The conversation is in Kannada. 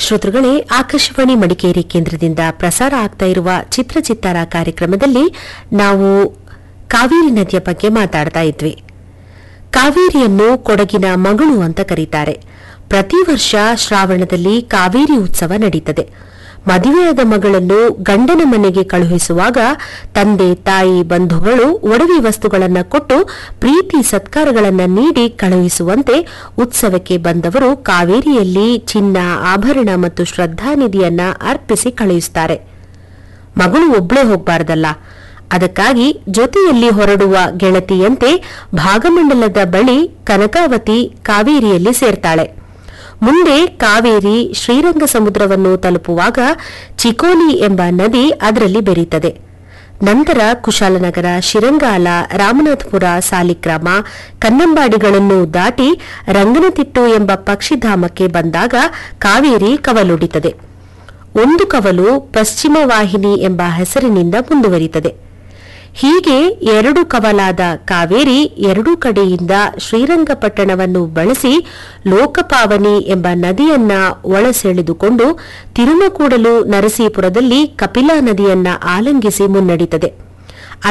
ಶ್ರೋತೃಗಳೇ ಆಕಾಶವಾಣಿ ಮಡಿಕೇರಿ ಕೇಂದ್ರದಿಂದ ಪ್ರಸಾರ ಆಗ್ತಾ ಇರುವ ಚಿತ್ರಚಿತ್ತಾರ ಕಾರ್ಯಕ್ರಮದಲ್ಲಿ ನಾವು ಕಾವೇರಿ ನದಿಯ ಬಗ್ಗೆ ಮಾತಾಡ್ತಾ ಇದ್ವಿ ಕಾವೇರಿಯನ್ನು ಕೊಡಗಿನ ಮಗಳು ಅಂತ ಕರೀತಾರೆ ಪ್ರತಿ ವರ್ಷ ಶ್ರಾವಣದಲ್ಲಿ ಕಾವೇರಿ ಉತ್ಸವ ನಡೀತದೆ ಮದುವೆಯಾದ ಮಗಳನ್ನು ಗಂಡನ ಮನೆಗೆ ಕಳುಹಿಸುವಾಗ ತಂದೆ ತಾಯಿ ಬಂಧುಗಳು ಒಡವೆ ವಸ್ತುಗಳನ್ನು ಕೊಟ್ಟು ಪ್ರೀತಿ ಸತ್ಕಾರಗಳನ್ನು ನೀಡಿ ಕಳುಹಿಸುವಂತೆ ಉತ್ಸವಕ್ಕೆ ಬಂದವರು ಕಾವೇರಿಯಲ್ಲಿ ಚಿನ್ನ ಆಭರಣ ಮತ್ತು ಶ್ರದ್ಧಾನಿಧಿಯನ್ನ ಅರ್ಪಿಸಿ ಕಳುಹಿಸುತ್ತಾರೆ ಮಗಳು ಒಬ್ಳೇ ಹೋಗಬಾರದಲ್ಲ ಅದಕ್ಕಾಗಿ ಜೊತೆಯಲ್ಲಿ ಹೊರಡುವ ಗೆಳತಿಯಂತೆ ಭಾಗಮಂಡಲದ ಬಳಿ ಕನಕಾವತಿ ಕಾವೇರಿಯಲ್ಲಿ ಸೇರ್ತಾಳೆ ಮುಂದೆ ಕಾವೇರಿ ಶ್ರೀರಂಗ ಸಮುದ್ರವನ್ನು ತಲುಪುವಾಗ ಚಿಕೋಲಿ ಎಂಬ ನದಿ ಅದರಲ್ಲಿ ಬೆರೀತದೆ ನಂತರ ಕುಶಾಲನಗರ ಶಿರಂಗಾಲ ರಾಮನಾಥಪುರ ಸಾಲಿಗ್ರಾಮ ಕನ್ನಂಬಾಡಿಗಳನ್ನು ದಾಟಿ ರಂಗನತಿಟ್ಟು ಎಂಬ ಪಕ್ಷಿಧಾಮಕ್ಕೆ ಬಂದಾಗ ಕಾವೇರಿ ಕವಲೊಡಿತದೆ ಒಂದು ಕವಲು ಪಶ್ಚಿಮ ವಾಹಿನಿ ಎಂಬ ಹೆಸರಿನಿಂದ ಮುಂದುವರಿತದೆ ಹೀಗೆ ಎರಡು ಕವಲಾದ ಕಾವೇರಿ ಎರಡೂ ಕಡೆಯಿಂದ ಶ್ರೀರಂಗಪಟ್ಟಣವನ್ನು ಬಳಸಿ ಲೋಕಪಾವನಿ ಎಂಬ ನದಿಯನ್ನ ಒಳಸೆಳೆದುಕೊಂಡು ತಿರುಮಕೂಡಲು ನರಸೀಪುರದಲ್ಲಿ ಕಪಿಲಾ ನದಿಯನ್ನ ಆಲಂಗಿಸಿ ಮುನ್ನಡೆಯುತ್ತದೆ